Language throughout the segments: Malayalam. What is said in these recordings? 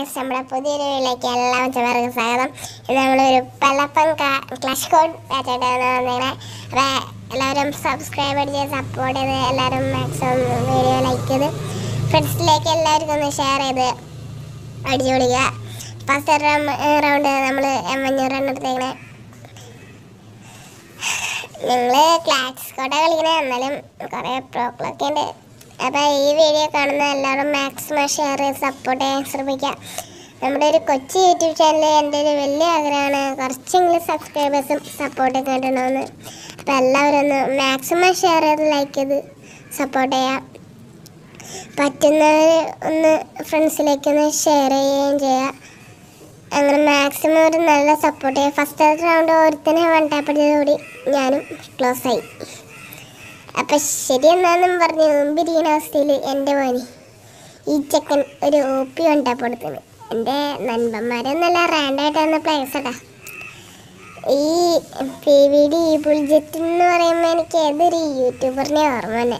ഗൈസ് നമ്മുടെ പുതിയൊരു വീട്ടിലേക്ക് എല്ലാ മച്ചന്മാർക്കും സ്വാഗതം ഇത് നമ്മളൊരു പലപ്പം ക്ലാഷ് കോഡ് മാച്ചായിട്ടാണ് വന്നേക്കണേ അപ്പോൾ എല്ലാവരും സബ്സ്ക്രൈബ് അടിച്ച് സപ്പോർട്ട് ചെയ്ത് എല്ലാവരും മാക്സിമം വീഡിയോ ലൈക്ക് ചെയ്ത് ഫ്രണ്ട്സിലേക്ക് എല്ലാവർക്കും ഒന്ന് ഷെയർ ചെയ്ത് അടിച്ചു പൊളിക്കുക ഫസ്റ്റ് റൗണ്ട് നമ്മൾ എമ്മഞ്ഞൂറ് റൺ എടുത്തേക്കണേ ഞങ്ങൾ ക്ലാസ് കോട്ട കളിക്കണേ എന്നാലും കുറേ പ്രോബ്ലമൊക്കെ ഉണ്ട് അപ്പോൾ ഈ വീഡിയോ കാണുന്ന എല്ലാവരും മാക്സിമം ഷെയർ ചെയ്ത് സപ്പോർട്ട് ചെയ്യാൻ ശ്രമിക്കുക നമ്മുടെ ഒരു കൊച്ചു യൂട്യൂബ് ചാനൽ എൻ്റെ ഒരു വലിയ ആഗ്രഹമാണ് കുറച്ചെങ്കിലും സബ്സ്ക്രൈബേഴ്സും സപ്പോർട്ടൊക്കെ കിട്ടണമെന്ന് അപ്പോൾ എല്ലാവരും ഒന്ന് മാക്സിമം ഷെയർ ചെയ്ത് ലൈക്ക് ചെയ്ത് സപ്പോർട്ട് ചെയ്യുക പറ്റുന്നവർ ഒന്ന് ഫ്രണ്ട്സിലേക്ക് ഒന്ന് ഷെയർ ചെയ്യുകയും ചെയ്യുക അങ്ങനെ മാക്സിമം ഒരു നല്ല സപ്പോർട്ട് ചെയ്യുക ഫസ്റ്റ് റൗണ്ട് ഒരുത്തനെ വൺ ടാപ്പ് അടിച്ചതോടി ഞാനും ക്ലോസ് ആയി അപ്പം ശരി എന്നാന്നും പറഞ്ഞു മുമ്പിരിക്കുന്ന അവസ്ഥയിൽ എൻ്റെ മോനി ഈ ചെക്കൻ ഒരു ഒ പി വൺ ടാപ്പ് കൊടുത്തത് എൻ്റെ നൻപന്മാരൊന്നല്ല റാൻഡായിട്ട് വന്ന പ്ലേസ് അടാ ഈ പി വി ഡി ബുൾജെറ്റ് എന്ന് പറയുമ്പോൾ എനിക്ക് ഏതൊരു യൂട്യൂബറിനെ ഓർമ്മ തന്നെ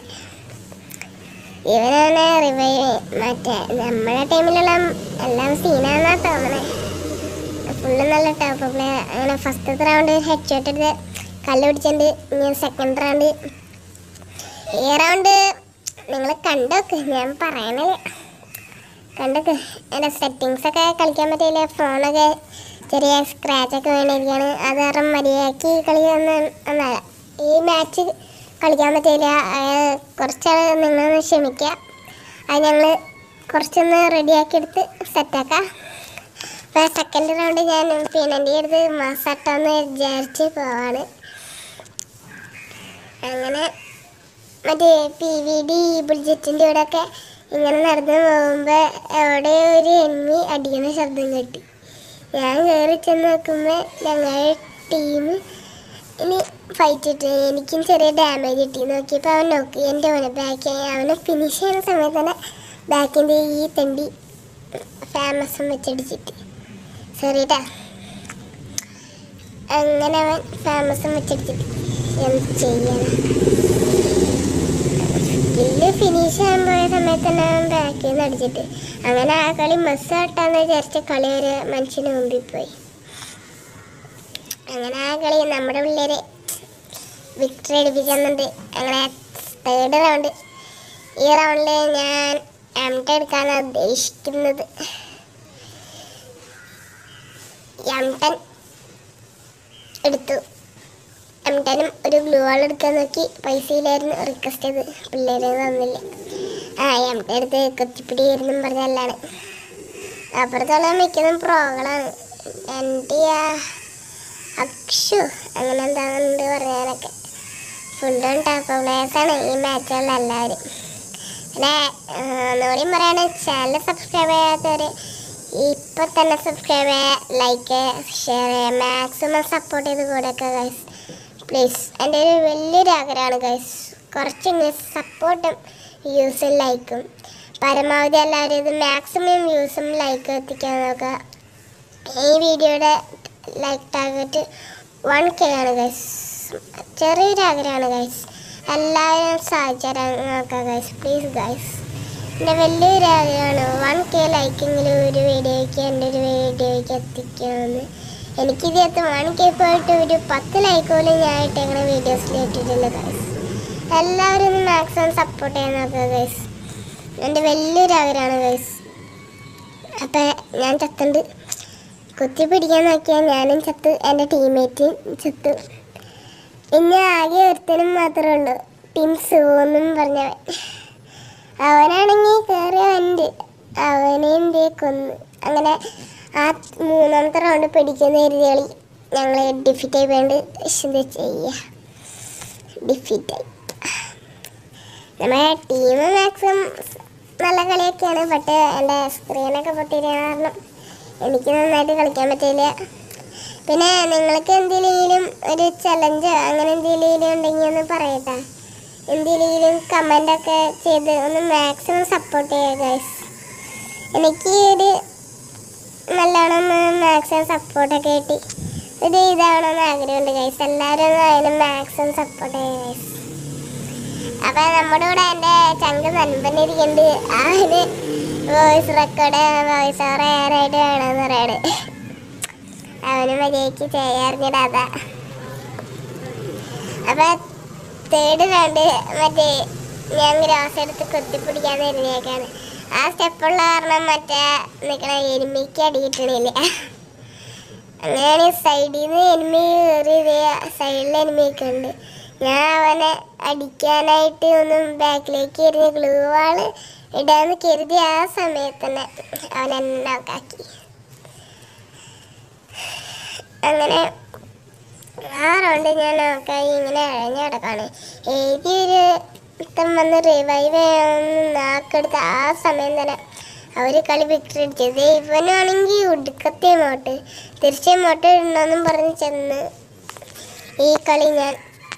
ഇവനാണ് റിവൈവ് മറ്റേ നമ്മുടെ ടീമിലുള്ള എല്ലാം സീനാന്നാ തോന്നണേ ഫുള്ള് നല്ല ടോപ്പ് പ്ലേ അങ്ങനെ ഫസ്റ്റത്തെ റൗണ്ട് ഹെഡ് ഷോട്ട് എടുത്ത് കല്ല് പിടിച്ചിട്ടുണ്ട് ഇനി സെക്കൻഡ് റൗണ്ട് ഈ റൗണ്ട് നിങ്ങൾ കണ്ടോക്ക് ഞാൻ പറയണത് കണ്ടോക്ക് എൻ്റെ സെറ്റിങ്സ് ഒക്കെ കളിക്കാൻ പറ്റിയില്ല ഫോണൊക്കെ ചെറിയ സ്ക്രാച്ചൊക്കെ വീണിരിക്കുകയാണ് അത് കാരണം മര്യാദയ്ക്ക് കളി ഒന്നും ഒന്നല്ല ഈ മാച്ച് കളിക്കാൻ പറ്റിയില്ല അത് കുറച്ച് നിങ്ങളൊന്ന് ക്ഷമിക്കുക അത് ഞങ്ങൾ കുറച്ചൊന്ന് റെഡിയാക്കി എടുത്ത് സെറ്റാക്കാം അപ്പോൾ സെക്കൻഡ് റൗണ്ട് ഞാൻ പിന്നെ എൻ്റെ അടുത്ത് മാസാട്ടെന്ന് വിചാരിച്ച് പോവാണ് അങ്ങനെ മറ്റേ പി വി ഡി ബുൾജെറ്റിൻ്റെ ഇവിടെയൊക്കെ ഇങ്ങനെ നടന്നു പോകുമ്പോൾ എവിടെ ഒരു എണ്ണി അടിക്കുന്ന ശബ്ദം കേട്ടി ഞാൻ കയറി ചെന്ന് നോക്കുമ്പോൾ ഞങ്ങളുടെ ടീം ഇനി ഫൈറ്റ് ഇട്ട് എനിക്കും ചെറിയ ഡാമേജ് കിട്ടി നോക്കിയപ്പോൾ അവൻ നോക്കി എൻ്റെ അവനെ ബാക്ക് അവനെ ഫിനിഷ് ചെയ്യുന്ന സമയത്ത് തന്നെ ബാക്കിൻ്റെ ഈ തണ്ടി ഫേമസും വെച്ചടിച്ചിട്ട് സോറിട്ടാ അങ്ങനെ അവൻ ഫേമസും വെച്ചടിച്ചിട്ട് എന്ത് ചെയ്യാനാ സ്കില്ല് ഫിനിഷ് ചെയ്യാൻ പോയ സമയത്ത് തന്നെ അവൻ ബാക്കിൽ നിന്ന് അടിച്ചിട്ട് അങ്ങനെ ആ കളി മെസ്സ് കട്ടാന്ന് വിചാരിച്ച കളി ഒരു മനുഷ്യന് മുമ്പിൽ പോയി അങ്ങനെ ആ കളി നമ്മുടെ പിള്ളേര് വിക്ടറി അടിപ്പിക്കുന്നുണ്ട് അങ്ങനെ തേർഡ് റൗണ്ട് ഈ റൗണ്ടിൽ ഞാൻ എംട എടുക്കാനാണ് ഉദ്ദേശിക്കുന്നത് എംടൻ എടുത്തു എംടനും ഒരു ഗ്ലൂ വാൾ എടുക്കാൻ നോക്കി പൈസയിലായിരുന്നു റിക്വസ്റ്റ് ചെയ്ത് പിള്ളേരെ തന്നില്ല ആ എംട എടുത്ത് കൊത്തിപ്പിടി ആയിരുന്നു പറഞ്ഞല്ലാണ് അപ്പുറത്തുള്ള മിക്കതും പ്രോകളാണ് എൻ്റെ ആ അക്ഷു അങ്ങനെ എന്താണെന്നുണ്ട് പറയാനൊക്കെ ഫുള്ളും ടോപ്പ് പ്ലേയേഴ്സാണ് ഈ മാച്ചുകളിൽ എല്ലാവരും പിന്നെ ഒന്നുകൂടിയും പറയാണ് ചാനൽ സബ്സ്ക്രൈബ് ചെയ്യാത്തവർ ഇപ്പം തന്നെ സബ്സ്ക്രൈബ് ചെയ്യുക ലൈക്ക് ഷെയർ ചെയ്യുക മാക്സിമം സപ്പോർട്ട് ചെയ്ത് കൊടുക്കുക ഗൈസ് പ്ലീസ് എൻ്റെ ഒരു വലിയൊരു ആഗ്രഹമാണ് ഗൈസ് കുറച്ചെങ്കിലും സപ്പോർട്ടും വ്യൂസും ലൈക്കും പരമാവധി എല്ലാവരും ഇത് മാക്സിമം വ്യൂസും ലൈക്കും എത്തിക്കാൻ നോക്കുക ഈ വീഡിയോയുടെ ലൈക്ക് ടാർഗറ്റ് വൺ കെ ആണ് ഗൈസ് ചെറിയൊരു ആഗ്രഹമാണ് ഗൈസ് എല്ലാവരും സഹായിച്ചു തരാൻ നോക്കുക ഗൈസ് പ്ലീസ് ഗൈസ് എൻ്റെ വലിയൊരു ആഗ്രഹമാണ് വൺ കെ ലൈക്കെങ്കിലും ഒരു വീഡിയോയ്ക്ക് എൻ്റെ ഒരു വീഡിയോയ്ക്ക് എത്തിക്കണമെന്ന് എനിക്കിതിനകത്ത് വൺ കെ പോയിട്ട് ഒരു പത്ത് ലൈക്ക് പോലും ഞാൻ ഇട്ടേക്കണ വീഡിയോസിൽ ഇട്ടിട്ടില്ല ഗൈസ് എല്ലാവരും ഒന്ന് മാക്സിമം സപ്പോർട്ട് ചെയ്യാൻ നോക്കുക ഗൈസ് എൻ്റെ വലിയൊരു ആഗ്രഹമാണ് ഗൈസ് അപ്പം ഞാൻ ചത്തുണ്ട് കുത്തി പിടിക്കാൻ നോക്കിയാൽ ഞാനും ചത്ത് എൻ്റെ ടീംമേറ്റും ചത്തു പിന്നെ ആകെ ഒരുത്തനും മാത്രമേ ഉള്ളൂ ടീം സൂന്നും പറഞ്ഞവൻ അവനാണെങ്കിൽ കയറിയ വണ്ട് അവനെയും ദേ കൊന്നു അങ്ങനെ ആ മൂന്നാമത്തെ റൗണ്ട് പിടിക്കുന്ന ഒരു കളി ഞങ്ങൾ ഡിഫീറ്റ് ആയി വേണ്ട എന്താ ചെയ്യുക ഡിഫീറ്റായി നമ്മുടെ ടീം മാക്സിമം നല്ല കളിയൊക്കെയാണ് ബട്ട് എൻ്റെ സ്ക്രീനൊക്കെ പൊട്ടിയത് കാരണം എനിക്ക് നന്നായിട്ട് കളിക്കാൻ പറ്റില്ല പിന്നെ നിങ്ങൾക്ക് എന്തെങ്കിലും ഒരു ചലഞ്ചോ അങ്ങനെ എന്തെങ്കിലും ഉണ്ടെങ്കിൽ ഒന്ന് പറയട്ടാ എന്തെങ്കിലും കമൻ്റൊക്കെ ചെയ്ത് ഒന്ന് മാക്സിമം സപ്പോർട്ട് ചെയ്യുക ഗൈസ് എനിക്ക് ഒരു നല്ലോണം മാക്സിമം സപ്പോർട്ടൊക്കെ കിട്ടി ഒരു ഇതാവണമെന്ന് ആഗ്രഹമുണ്ട് ഗൈസ് എല്ലാവരും ഒന്ന് അതിന് മാക്സിമം സപ്പോർട്ട് ചെയ്യുക ഗൈസ് അപ്പം നമ്മുടെ കൂടെ എൻ്റെ ചങ്ക് നൻപന്നിരിക്കുന്നുണ്ട് അവന് വോയിസ് റെക്കോർഡ് വോയിസ് ഓവർ ചെയ്യാനായിട്ട് വേണമെന്ന് പറയാണ് അവന് മര്യാദയ്ക്ക് ചെയ്യാറിഞ്ഞിടാതാ അപ്പൊ തേർഡ് റൗണ്ട് മറ്റേ ഞാൻ ഗ്രാസ് എടുത്ത് കുത്തിപ്പിടിക്കാൻ വരുന്നേക്കാണ് ആ സ്റ്റെപ്പുള്ള കാരണം മറ്റേ നിൽക്കണ എരുമിക്ക് അടി കിട്ടണില്ല അങ്ങനെയാണ് സൈഡിൽ നിന്ന് എനിമി കയറി സൈഡിൽ എനിമിയൊക്കെ ഉണ്ട് ഞാൻ അവനെ അടിക്കാനായിട്ട് ഒന്നും ബാക്കിലേക്ക് എറിഞ്ഞ ഗ്ലൂ വാള് ഇടാന്ന് കരുതി ആ സമയത്ത് തന്നെ അവൻ എന്നെ ആക്കി അങ്ങനെ ആ റൗണ്ട് ഞാൻ നോക്കായി ഇങ്ങനെ അഴഞ്ഞു കിടക്കാണ് ഏതൊരു ഇത്തം വന്ന് റിവൈവ് ചെയ്യാമെന്ന് നാക്കെടുത്ത് ആ സമയം തന്നെ അവർ കളി വിക്ടറി അടിച്ചത് ഇവനാണെങ്കിൽ ഒടുക്കത്തെ മോട്ട് തിരിച്ച് മോട്ട് ഇടണമെന്നും പറഞ്ഞ് ചെന്ന് ഈ കളി ഞാൻ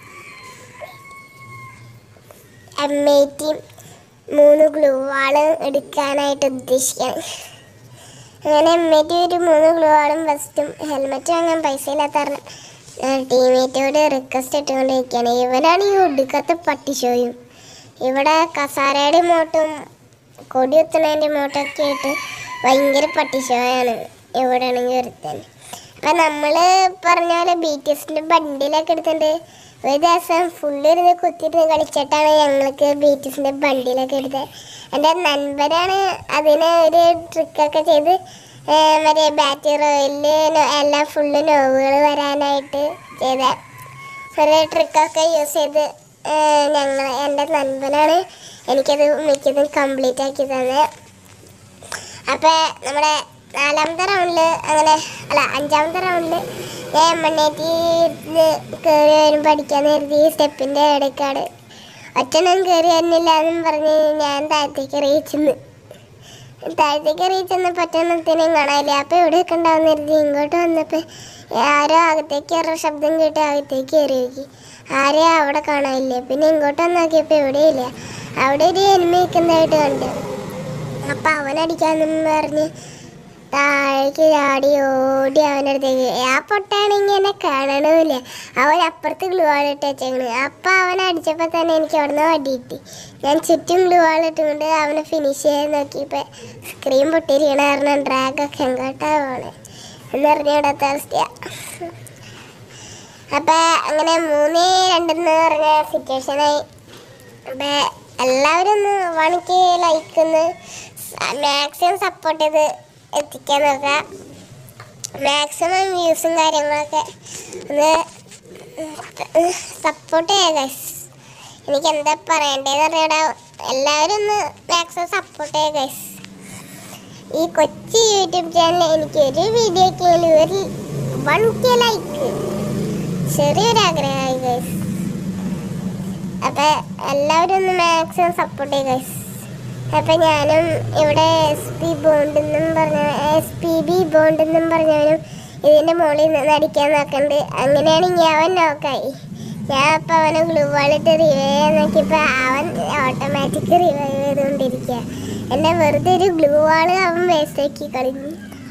എം എയ്റ്റിയും മൂന്ന് ഗ്ലൂ വാള് എടുക്കാനായിട്ട് ഉദ്ദേശിക്കുകയാണ് അങ്ങനെ എം എയ്റ്റി ഒരു മൂന്ന് ഗ്ലൂ വാളും ഫസ്റ്റും ഹെൽമെറ്റ് വാങ്ങാൻ പൈസ ഇല്ലാത്ത കാരണം ടീമേറ്റോട് റിക്വസ്റ്റ് ഇട്ടുകൊണ്ടിരിക്കുകയാണ് ഇവനാണ് ഈ ഒടുക്കത്തെ പട്ടിഷോയും ഇവിടെ കസാരയുടെ മോട്ടും കൊടി കുത്തുന്നതിൻ്റെ മോട്ടൊക്കെ ആയിട്ട് ഭയങ്കര പട്ടിഷോയാണ് ഇവിടെ ആണെങ്കിൽ ഒരുത്തൻ അപ്പം നമ്മൾ പറഞ്ഞ പോലെ ബി ടി എസിൻ്റെ ബണ്ടിലൊക്കെ എടുത്തിട്ടുണ്ട് ഒരു ദിവസം ഫുള്ള് ഇരുന്ന് കുത്തിയിരുന്ന് കളിച്ചിട്ടാണ് ഞങ്ങൾക്ക് ബി ടി എസിൻ്റെ ബണ്ടിലൊക്കെ എടുത്തത് എൻ്റെ നൻപരാണ് അതിന് ഒരു ട്രിക്കൊക്കെ ചെയ്ത് ഏ, മറ്റേ ബാറ്ററി റോയില് എല്ലാം ഫുള്ള് നോവുകൾ വരാനായിട്ട് ചെയ്ത ഒരു ട്രിക്കൊക്കെ യൂസ് ചെയ്ത് ഞങ്ങൾ എൻ്റെ നൻപനാണ് എനിക്കത് മിക്കതും കംപ്ലീറ്റ് ആക്കി തന്നത് അപ്പോൾ നമ്മുടെ നാലാമത്തെ റൗണ്ടിൽ അങ്ങനെ അല്ല അഞ്ചാമത്തെ റൗണ്ടിൽ ഞാൻ എമ്മണ്ണേറ്റി കയറി വരുമ്പോൾ അടിക്കാന്ന് കരുതി സ്റ്റെപ്പിൻ്റെ ഇടയ്ക്കാട് ഒറ്റണം കയറി വരുന്നില്ല എന്നും പറഞ്ഞ് ഞാൻ താഴത്തേക്ക് എറിയിച്ചെന്ന് താഴത്തേക്ക് എറിയിച്ചെന്ന് പറ്റണത്തിനും കാണാനില്ല അപ്പോൾ ഇവിടെ ഒക്കെ ഉണ്ടാവുന്ന കരുതി ഇങ്ങോട്ട് വന്നപ്പോൾ ആരോ അകത്തേക്ക് കയറുന്ന ശബ്ദം കേട്ട് അകത്തേക്ക് കയറി നോക്കി ആരെയും അവിടെ കാണാനില്ല പിന്നെ ഇങ്ങോട്ട് വന്ന് നോക്കിയപ്പോൾ എവിടെയില്ല അവിടെ ഒരു എനിമ നിൽക്കുന്നതായിട്ട് കണ്ടു അപ്പം അവനടിക്കാന്നും പറഞ്ഞ് താഴേക്ക് ചാടി ഓടി അവൻ്റെ അടുത്തേക്ക് ആ പൊട്ടാണെങ്കിൽ എന്നെ കാണണമില്ല അവൻ അപ്പുറത്ത് ഗ്ലൂ വാൾ ഇട്ട് വെച്ചേക്കണ് അപ്പം അവൻ അടിച്ചപ്പോൾ തന്നെ എനിക്ക് അവിടുന്ന് വടി കിട്ടി ഞാൻ ചുറ്റും ഗ്ലൂ വാൾ ഇട്ടുകൊണ്ട് അവനെ ഫിനിഷ് ചെയ്യാൻ നോക്കിയപ്പോൾ സ്ക്രീൻ പൊട്ടിയിരിക്കണ കാരണം ഡ്രാഗൊക്കെ എങ്ങോട്ടാ പോണേ എന്നറിഞ്ഞിടാത്ത അവസ്ഥയാണ് അപ്പം അങ്ങനെ മൂന്ന് രണ്ടെന്ന് പറഞ്ഞ സിറ്റുവേഷനായി അപ്പം എല്ലാവരും ഒന്ന് വണിക്ക് ലൈക്ക് ഒന്ന് മാക്സിമം സപ്പോർട്ട് ചെയ്ത് എത്തിക്കാൻ നോക്കുക മാക്സിമം വ്യൂസും കാര്യങ്ങളൊക്കെ ഒന്ന് സപ്പോർട്ട് ചെയ്യുക ഗൈസ് എനിക്ക് എന്താ പറയണ്ടേന്ന് അറിയടാ എല്ലാവരും ഒന്ന് മാക്സിമം സപ്പോർട്ട് ചെയ്യുക ഗൈസ് ഈ കൊച്ചി യൂട്യൂബ് ചാനൽ എനിക്ക് ഒരു വീഡിയോക്ക് ഒരു വൺ കെ ലൈക്ക് ചെറിയൊരു ആഗ്രഹമായി ഗൈസ് അപ്പൊ എല്ലാവരും ഒന്ന് മാക്സിമം സപ്പോർട്ട് ചെയ്യുക ഗൈസ് അപ്പൊ ഞാനും ഇവിടെ എസ് പി ബോണ്ട് എന്നും പറഞ്ഞ എസ് പി ബി ബോണ്ട് എന്നും പറഞ്ഞവനും ഇതിന്റെ മുകളിൽ നിന്ന് അടിക്കാൻ നോക്കണ്ട് അങ്ങനെയാണെങ്കിൽ അവൻ നോക്കായി ഞാൻ അപ്പൊ അവനെ ഗ്ലൂ വാളിട്ട് റിവൈവ് ചെയ്യാൻ നോക്കിയപ്പോ അവൻ ഓട്ടോമാറ്റിക് റിവൈവ് ചെയ്തുകൊണ്ടിരിക്കുക എന്നെ വെറുതെ ഒരു ഗ്ലൂ വാള് അവൻ വേസ്റ്റ് ആക്കി കളഞ്ഞു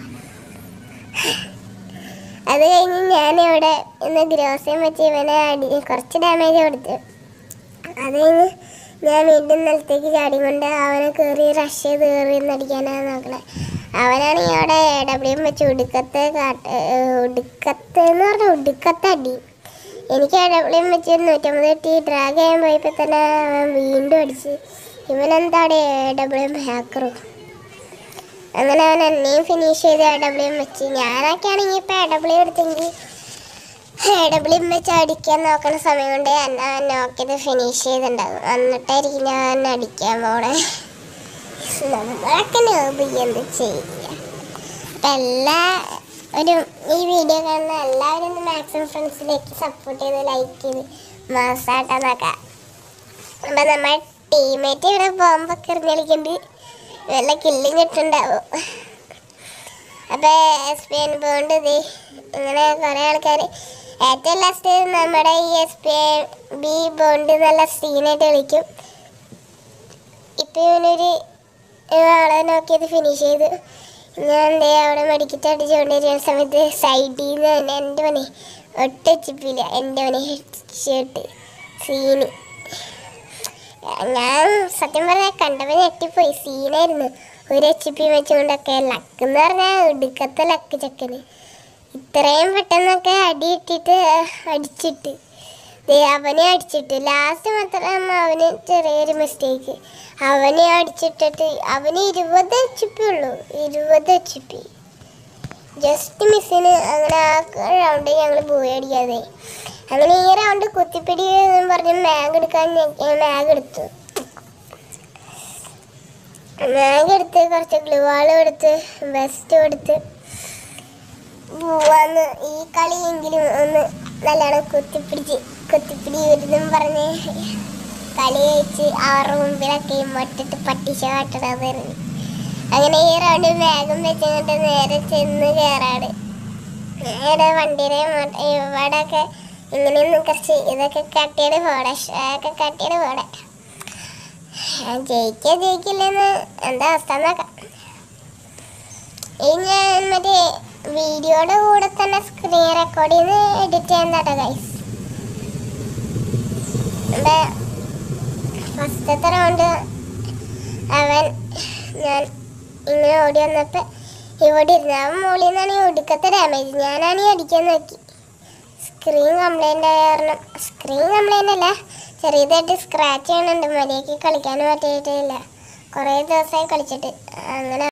അത് കഴിഞ്ഞ് ഞാനിവിടെ ഇന്ന് ഗ്രോസ്യം വെച്ച് ഇവനെ അടി കുറച്ച് ഡാമേജ് കൊടുത്തു അത് കഴിഞ്ഞ് ഞാൻ വീണ്ടും നിലത്തേക്ക് ചാടിക്കൊണ്ട് അവനെ കയറി റഷ് ചെയ്ത് കയറി അടിക്കാനാണ് നോക്കണേ അവനാണെങ്കിൽ അവിടെ എ ഡബ്ല്യു വെച്ച് ഒടുക്കത്തെ കാട്ട് ഒടുക്കത്തെ എന്ന് പറഞ്ഞാൽ ഒടുക്കത്തെ അടി എനിക്ക് എ ഡബ്ല്യു വെച്ച് ഒരു നൂറ്റമ്പത് എട്ടി ഡ്രാഗ് ചെയ്യാൻ പോയപ്പോൾ തന്നെ അവൻ വീണ്ടും അടിച്ച് ഇവനെന്താ അവിടെ എ ഡബ്ല്യു ഹാക്കറോ അങ്ങനെ അവൻ എന്നെയും ഫിനിഷ് ചെയ്ത് എ ഡബ്ല്യു വെച്ച് ഞാനൊക്കെ ആണെങ്കിൽ ഇപ്പോൾ എ ഡബ്ല്യു എടുത്തെങ്കിൽ എ ഡബ്ല്യു വെച്ച് അടിക്കാൻ നോക്കുന്ന സമയം കൊണ്ട് എന്നെ നോക്കിയത് ഫിനിഷ് ചെയ്തിട്ടുണ്ടാകും എന്നിട്ടായിരിക്കും ഞാൻ അടിക്കാൻ പോണേ നമ്മളൊക്കെ നോബ് എന്ത് ചെയ്യുക അപ്പം എല്ലാ ഒരു ഈ വീഡിയോ കാണുന്ന എല്ലാവരും ഒന്ന് മാക്സിമം ഫ്രണ്ട്സിലേക്ക് സപ്പോർട്ട് ചെയ്ത് ലൈക്ക് ചെയ്ത് മാസാട്ടാ നോക്കാം അപ്പം നമ്മൾ ടീമേറ്റ് ഇവിടെ ബോംബൊക്കെ എറിഞ്ഞ് കളിക്കുന്നുണ്ട് വല്ല കില്ലും കിട്ടുന്നുണ്ടാവും അപ്പോൾ എസ് പി എൻ ബോണ്ട് ഇത് ഇങ്ങനെ കുറേ ആൾക്കാർ ഏറ്റവും ലാസ്റ്റ് നമ്മുടെ ഈ എസ് പി ബി ബോണ്ട് നല്ല സീനായിട്ട് കളിക്കും ഇപ്പം ഇവനൊരു ആളെ നോക്കിയത് ഫിനിഷ് ചെയ്തു ഞാൻ എന്തേ അവിടെ മെഡിക്കറ്റ് അടിച്ചുകൊണ്ടിരിക്കുന്ന സമയത്ത് സൈഡിൽ നിന്ന് തന്നെ എൻ്റെ പണി ഒട്ടച്ചിപ്പില്ല എൻ്റെ പണി ഹെഡ്ഷർട്ട് സീന് ഞാൻ സത്യം പറഞ്ഞാൽ കണ്ടപ്പോൾ ഞെട്ടിപ്പോയി സീനായിരുന്നു ഒരു എച്ച് പി വെച്ചുകൊണ്ടൊക്കെ ലക്ക് എന്ന് പറഞ്ഞാൽ ഒടുക്കത്തെ ലക്ക് ചെക്കന് ഇത്രയും പെട്ടെന്നൊക്കെ അടി ഇട്ടിട്ട് അടിച്ചിട്ട് ദേ അവനെ അടിച്ചിട്ട് ലാസ്റ്റ് മാത്രം അവന് ചെറിയൊരു മിസ്റ്റേക്ക് അവനെ അടിച്ചിട്ടിട്ട് അവന് ഇരുപത് എച്ച് പി ഉള്ളൂ ഇരുപത് എച്ച് പി ജസ്റ്റ് മിസ്സിന് അങ്ങനെ ആ റൗണ്ട് ഞങ്ങൾ പോയി അടിക്കാതെ അങ്ങനെ ഈ റൗണ്ട് കുത്തിപ്പിടി എന്ന് പറഞ്ഞ് മാഗ് എടുക്കാൻ മാഗ് എടുത്തു മാഗ് എടുത്ത് കുറച്ച് ഗ്ലൂവാളും എടുത്ത് വെസ്റ്റും എടുത്ത് പോവാന്ന് ഈ കളിയെങ്കിലും ഒന്ന് നല്ലോണം കുത്തിപ്പിടിച്ച് കുത്തിപ്പിടി വരുന്നും പറഞ്ഞ് കളി കഴിച്ച് അവരുടെ മുമ്പിലൊക്കെ മൊട്ടിട്ട് പട്ടിശ കാട്ടണമായിരുന്നു അങ്ങനെ ഈ റൗണ്ട് വേഗം വെച്ചുകൊണ്ട് നേരെ ചെന്ന് കയറാണ് നേരെ വണ്ടിയുടെ മോ- ഇവിടെയൊക്കെ ഇങ്ങനെയൊന്നും കുറച്ച് ഇതൊക്കെ കട്ടിയുടെ പോടെ ഒക്കെ കട്ടിയുടെ പോടെ ജയിക്കുക ജയിക്കില്ലെന്ന് എന്താ അവസ്ഥ നോക്കാം ഇനി ഞാൻ മറ്റേ വീഡിയോയുടെ കൂടെ തന്നെ സ്ക്രീൻ റെക്കോർഡ് ചെയ്ത് എഡിറ്റ് ചെയ്യുന്നതാട്ടോ ഗൈസ് എൻ്റെ ഫസ്റ്റത്തെ റൗണ്ട് അവൻ ഞാൻ ഇങ്ങനെ ഓടി വന്നപ്പോൾ ഇവിടെ ഇരുന്ന് അവൻ മുകളിൽ നിന്നാണ് ഈ ഒടുക്കത്തെ ഡാമേജ് ഞാനാണ് ഈ അടിക്കാൻ നോക്കി സ്ക്രീൻ കംപ്ലൈൻ്റ് ആയ കാരണം സ്ക്രീൻ കംപ്ലൈൻ്റ് അല്ല ചെറിയതായിട്ട് സ്ക്രാച്ച് ചെയ്യണുണ്ട് മര്യാദയ്ക്ക് കളിക്കാനും പറ്റിയിട്ടില്ല കുറേ ദിവസമായി കളിച്ചിട്ട് അങ്ങനെ